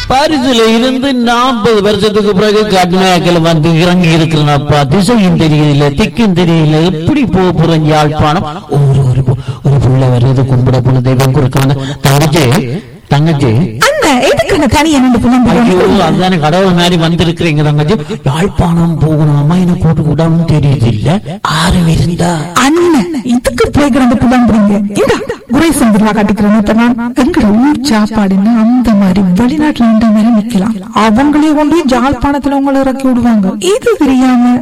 பாரிஸ்ல இருந்து நாற்பது வருஷத்துக்கு பிறகு கர்நாயக்கில் வந்து இறங்கி இருக்கிறனப்பா திசையும் தெரியல திக்கும் தெரியல எப்படி போக போறேன் யாழ்ப்பாணம் ஒரு ஒரு பு- ஒரு புள்ள வருது கும்பிட போன தெய்வம் கொடுக்காங்க தங்கச்சி தங்கச்சி அந்த எதுக்கு தனியா நின்று புலம்புறோம் ஐயோ அதுதானே கடவுள் மாதிரி வந்திருக்கிறீங்க தங்கச்சி யாழ்ப்பாணம் போகணும் அம்மா என்ன கூட்டு கூடாம தெரியுது இல்ல ஆறு இருந்தா அண்ணன் இதுக்கு போய் கிடந்து புலம்புறீங்க இந்த குறை சந்திரா காட்டிக்கிறேன் இப்ப நான் எங்கட ஊர் சாப்பாடுன்னு அந்த மாதிரி வெளிநாட்டுல இருந்த மாதிரி நிக்கலாம் அவங்களே கொண்டு போய் ஜாழ்ப்பாணத்துல உங்களை இறக்கி விடுவாங்க இது தெரியாம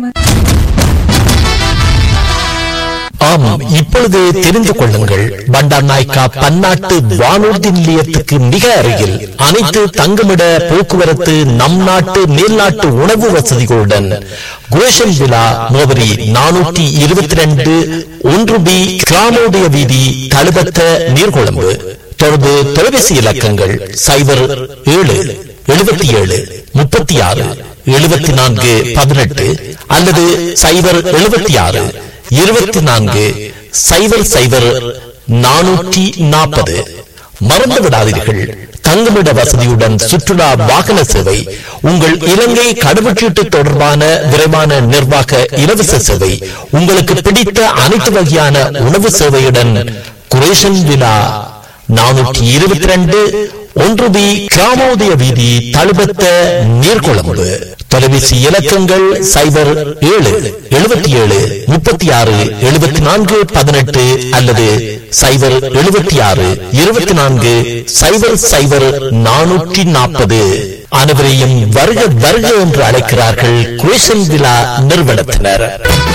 ஆமாம் இப்பொழுது தெரிந்து கொள்ளுங்கள் பண்டார் நாய்க்கா பன்னாட்டு வானூர்தி நிலையத்துக்கு மிக அருகில் அனைத்து தங்குமிட போக்குவரத்து நம் நாட்டு மேல்நாட்டு உணவு வசதிகளுடன் குரேஷன் விழா முகவரி நானூற்றி இருபத்தி ரெண்டு ஒன்று பி கிராமோதய வீதி தழுபத்த நீர்கொழும்பு தொடர்பு தொலைபேசி இலக்கங்கள் சைபர் ஏழு எழுபத்தி ஏழு முப்பத்தி ஆறு எழுபத்தி நான்கு பதினெட்டு அல்லது சைபர் எழுபத்தி ஆறு இருபத்தி நான்கு சைபர் சைபர் நானூற்றி நாற்பது மறந்து விடாதீர்கள் தங்குமிட வசதியுடன் சுற்றுலா வாகன சேவை உங்கள் இலங்கை கடவுச்சீட்டு தொடர்பான விரைவான நிர்வாக இலவச சேவை உங்களுக்கு பிடித்த அனைத்து வகையான உணவு சேவையுடன் குரேஷன் விழா நானூற்றி இருபத்தி ரெண்டு ஒன்று பி கிராமோதய வீதி தழுபத்த நீர்கொழும்பு தொலைபேசி இலக்கங்கள் சைபர் ஏழு எழுபத்தி ஏழு முப்பத்தி ஆறு எழுபத்தி நான்கு பதினெட்டு அல்லது சைபர் எழுபத்தி ஆறு இருபத்தி நான்கு சைபர் சைபர் நானூற்றி நாற்பது அனைவரையும் வருக வருக என்று அழைக்கிறார்கள் குரேஷன் விழா நிறுவனத்தினர்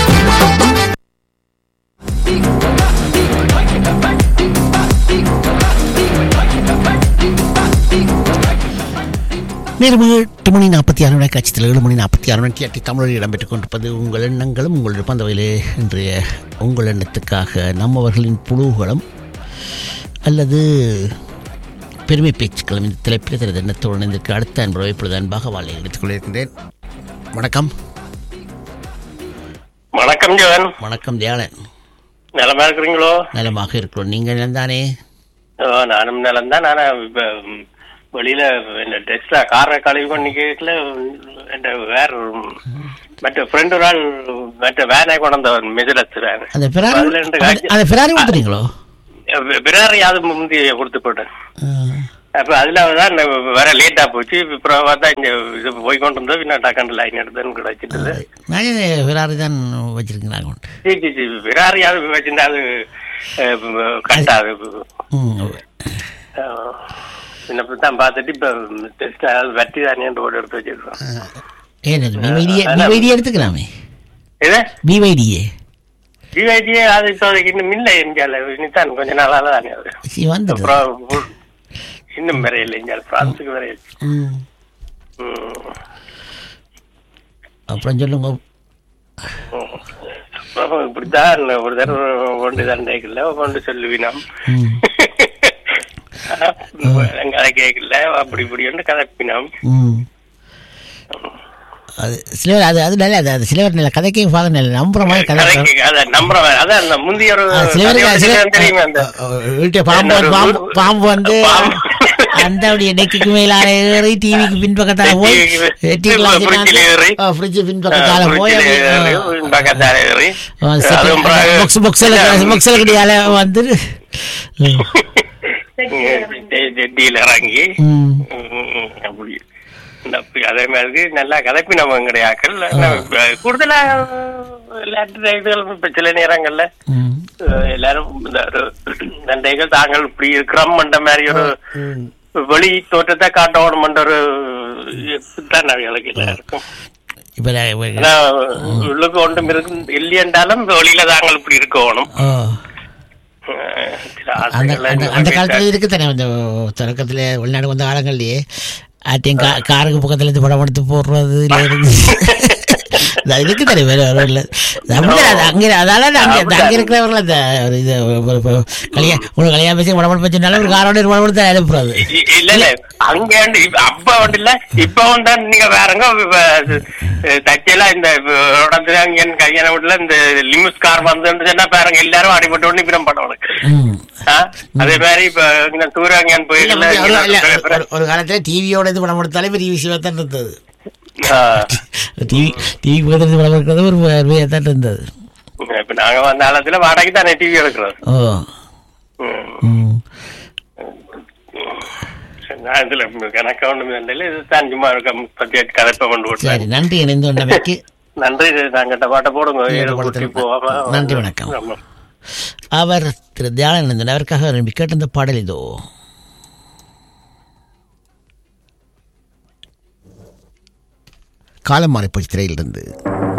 நேரம் எட்டு மணி நாற்பத்தி ஆறு மணி காட்சியில் ஏழு மணி நாற்பத்தி ஆறு மணி எட்டு தமிழில் இடம்பெற்றுக் கொண்டிருப்பது உங்கள் எண்ணங்களும் உங்கள் விருப்பந்தவையிலே இன்றைய உங்கள் எண்ணத்துக்காக நம்மவர்களின் புழுகுகளும் அல்லது பெருமை பேச்சுக்களும் இந்த தலைப்பில் தனது எண்ணத்தோடு இணைந்திருக்கு அடுத்த அன்புறவை இப்பொழுது அன்பாக வாழை எடுத்துக் கொண்டிருக்கின்றேன் வணக்கம் வணக்கம் ஜோன் வணக்கம் தியாளன் நலமா இருக்கிறீங்களோ நலமாக இருக்கிறோம் நீங்கள் நிலந்தானே ஓ, நானும் நலம் தான் ஆனா இப்ப ம், வெளியில இந்த டெஸ்ட்ல காரை கழுவி பண்ணி கேட்கல என் வேற ஒரு மற்ற ஃப்ரெண்டு ஒரு ஆள் மற்ற வேனை கொண்டு மெஜலஸ் வேன் அந்த பிராரி அதுல இருந்து காய்ச்சி- அந்த பிராரி கொடுத்துறீங்களோ பிறாரி அது முந்தி கொடுத்து போட்டேன் அப்ப அதுல தான் இந்த வர லேட்டா போச்சு அப்புறம் பார்த்தா இந்த இது போய் கொண்டு வந்தோம் பின்ன டக்கண்டு லைன் எடுத்துன்னு கிடைச்சிட்டு நானே பிராரி தான் வச்சிருக்கிறாங்க சரி சரி சரி பிறாரி அது வச்சிருந்தா அது கட்டாது ம் தான் பார்த்துட்டு இப்ப டெஸ்ட் வெட்டி தானே ஓட எடுத்து வச்சிருக்கோம் ஏன் அது பிவைடியே பிவைடியே எடுத்துக்கலாமே இது பிவைடியே ஜிஐடியே அது இப்போதைக்கு இன்னும் இல்லை இந்தியாவில் இன்னும் கொஞ்ச நாளால தானே அது சரி வந்துடும் அப்புறம் உ- இன்னும் வரையில இந்தியாவில் பிரான்ஸுக்கு வரையில் ம் ம். அப்புறம் சொல்லுங்க அப்புறம் இப்படித்தான் ஒரு தடவை கொண்டு தண்டைக்கல கொண்டு சொல்லுவினோம் ம். கதை கேட்கல அப்படி இப்படி ஒன்று கதைப்பினோம் ம் அது சிலவர் அது அது நல்ல அது அது சிலவர் நல்ல கதைக்கே பார்க்க நல்ல நம்புற மாதிரி கதை கதைக்கு அதை நம்புறவன் அதான் அந்த முந்தைய ஒரு சிலவருக்கு கதையோட சிலர் தெரியுமே அந்த வீட்டு பாம்பு வந்து- பாம்பு பாம்பு வந்து பாம்பு. அந்த அப்படியே நெக்கிக்கு மேலால ஏறி டிவிக்கு பின்பக்கத்தால போய் டிவிக்கு ஃப்ரிட்ஜில் ஏறி. ஃப்ரிட்ஜ் பின்பக்கத்தால போய் பக்கத்தால ஏறி அதுவும் பாக்ஸ் பாக்ஸில் பாக்ஸில் கிடையால வந்து ஜெட்டியில் இறங்கி ம் ம், அப்படி இந்த அப்படி அதே மாதிரி நல்லா கலப்பி நம்ம கிடையாக்கள் கூடுதலா விளையாட்டு இதுகள் இப்ப சில நேரங்கள்ல ம் அஹ், எல்லாரும் இந்த ஒரு தண்டைகள் தாங்கள் இப்படி இருக்கிறோம் என்ற மாதிரி ஒரு வெளி தோற்றத்தை காட்டணும்ன்ற ஒரு தான் அவைகளுக்கு எல்லாருக்கும் இப்போ ஆனா உள்ளுக்கு ஒன்றும் இருக்கு இல்லையென்றாலும் வெளியில தாங்கள் இப்படி இருக்கணும் ஓ அஹ், சில அந்த ஆசைகள் அந்த அந்த காலத்துல இருக்கு தானே அந்த தொடக்கத்துல வெளிநாடு வந்த காலங்கள்லயே ஆட்டையும் கா காருக்கு பக்கத்துல இருந்து படம் எடுத்து போடுறது இல்ல இருந்து அது இருக்கு தானே வேற வேற இல்ல அப்படிதான் அது அங்க அதால அங்க அங்க இருக்கிறவர்கள் அந்த ஒரு இது ஒரு- ஒரு கல்யாணம் ஒரு கல்யாணம் பேசி உடம்பு பச்சுனால ஒரு காரோட ஒரு உடம்பு தான் அனுப்புறது இ- இல்ல இல்ல அங்க வந்து இப்ப- அப்ப வந்து இல்ல இப்ப வந்து நீங்க வேறங்க தச்சையில இந்த இடத்துல அங்க கையான வீட்டுல இந்த லிமிஸ் கார் வந்து சொன்னா பாருங்க எல்லாரும் அடிபட்டு ஒண்ணு பிரம் படம் ம். அதே மாதிரி இப்ப இந்த தூரங்கன் இல்ல, போயிடல ஒரு- இல்ல, ஒரு- ஒரு காலத்துல டிவியோட இது படம் கொடுத்தாலே பெரிய விஷயமா தான் இருந்தது டிவி டிவி பக்கத்துல படம் இருக்கிறது ஒரு அருமையா தான் இருந்தது இப்ப நாங்க வந்த காலத்துல வாடகை தானே டிவி எடுக்கிறோம் ஓ ம். ம். நான் இதுல கணக்க ஒண்ணுமே இல்லை இதுதான் சும்மா இருக்க பத்தி கதைப்ப கொண்டு சரி விட்டேன் நன்றி இணைந்து கொண்டமைக்கு நன்றி நாங்கிட்ட பாட்டை போடுங்க ஏழு ஏழு படத்துல குட்டி போவாம. நன்றி, வணக்கம். ஆமா. அவர் திரு தியானந்தன் அவருக்காக விரும்பி கேட்ட இந்த பாடல் இதோ காலம் மாறிப்போச்சு திரையிலிருந்து